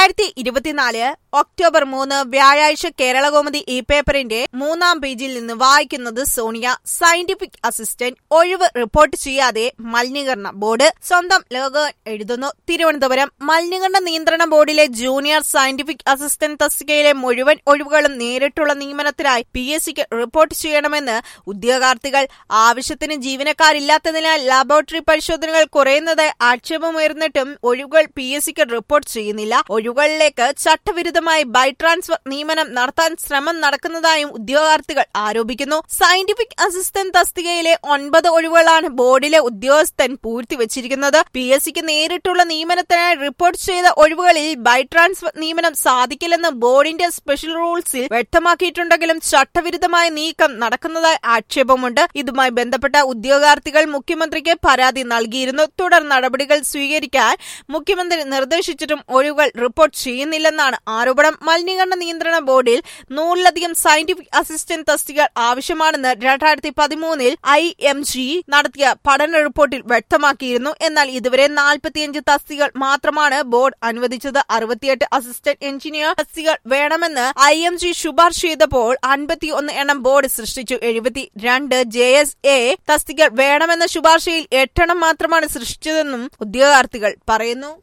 രണ്ടായിരത്തി ഇരുപത്തിനാല് ഒക്ടോബർ മൂന്ന് വ്യാഴാഴ്ച കേരളകൗമുദി ഈ പേപ്പറിന്റെ മൂന്നാം പേജിൽ നിന്ന് വായിക്കുന്നത് സോണിയ സയന്റിഫിക് അസിസ്റ്റന്റ് ഒഴിവ് റിപ്പോർട്ട് ചെയ്യാതെ മലിനീകരണ ബോർഡ് സ്വന്തം ലോകൻ എഴുതുന്നു തിരുവനന്തപുരം മലിനീകരണ നിയന്ത്രണ ബോർഡിലെ ജൂനിയർ സയന്റിഫിക് അസിസ്റ്റന്റ് തസ്തികയിലെ മുഴുവൻ ഒഴിവുകളും നേരിട്ടുള്ള നിയമനത്തിനായി പി എസ് സിക്ക് റിപ്പോർട്ട് ചെയ്യണമെന്ന് ഉദ്യോഗാർത്ഥികൾ ആവശ്യത്തിന് ജീവനക്കാരില്ലാത്തതിനാൽ ലബോറട്ടറി പരിശോധനകൾ കുറയുന്നത് ആക്ഷേപമുയർന്നിട്ടും ഒഴിവുകൾ പി എസ് സിക്ക് റിപ്പോർട്ട് ചെയ്യുന്നില്ല ഒഴിവുകളിലേക്ക് ചട്ടവിരുദ്ധമായി ബൈ ട്രാൻസ്ഫർ നിയമനം നടത്താൻ ശ്രമം നടക്കുന്നതായും ഉദ്യോഗാർത്ഥികൾ ആരോപിക്കുന്നു സയന്റിഫിക് അസിസ്റ്റന്റ് തസ്തികയിലെ ഒൻപത് ഒഴിവുകളാണ് ബോർഡിലെ ഉദ്യോഗസ്ഥൻ പൂഴ്ത്തിവച്ചിരിക്കുന്നത് പി എസ് സിക്ക് നേരിട്ടുള്ള നിയമനത്തിനായി റിപ്പോർട്ട് ചെയ്ത ഒഴിവുകളിൽ ബൈ ട്രാൻസ്ഫർ നിയമനം സാധിക്കില്ലെന്ന് ബോർഡിന്റെ സ്പെഷ്യൽ റൂൾസിൽ വ്യക്തമാക്കിയിട്ടുണ്ടെങ്കിലും ചട്ടവിരുദ്ധമായ നീക്കം നടക്കുന്നതായി ആക്ഷേപമുണ്ട് ഇതുമായി ബന്ധപ്പെട്ട ഉദ്യോഗാർത്ഥികൾ മുഖ്യമന്ത്രിക്ക് പരാതി നൽകിയിരുന്നു തുടർ നടപടികൾ സ്വീകരിക്കാൻ മുഖ്യമന്ത്രി നിർദ്ദേശിച്ചിട്ടും ഒഴിവുകൾ റിപ്പോർട്ട് ചെയ്യുന്നില്ലെന്നാണ് ആരോപണം മലിനീകരണ നിയന്ത്രണ ബോർഡിൽ നൂറിലധികം സയന്റിഫിക് അസിസ്റ്റന്റ് തസ്തികകൾ ആവശ്യമാണെന്ന് രണ്ടായിരത്തി പതിമൂന്നിൽ ഐ എം ജി നടത്തിയ പഠന റിപ്പോർട്ടിൽ വ്യക്തമാക്കിയിരുന്നു എന്നാൽ ഇതുവരെ നാൽപ്പത്തിയഞ്ച് തസ്തികകൾ മാത്രമാണ് ബോർഡ് അനുവദിച്ചത് അറുപത്തിയെട്ട് അസിസ്റ്റന്റ് എഞ്ചിനീയർ തസ്തികകൾ വേണമെന്ന് ഐ എം ജി ശുപാർശ ചെയ്തപ്പോൾ അൻപത്തിയൊന്ന് എണ്ണം ബോർഡ് സൃഷ്ടിച്ചു എഴുപത്തി രണ്ട് ജെ എസ് എ തസ്തികകൾ വേണമെന്ന ശുപാർശയിൽ എട്ടെണ്ണം മാത്രമാണ് സൃഷ്ടിച്ചതെന്നും ഉദ്യോഗാർത്ഥികൾ പറയുന്നു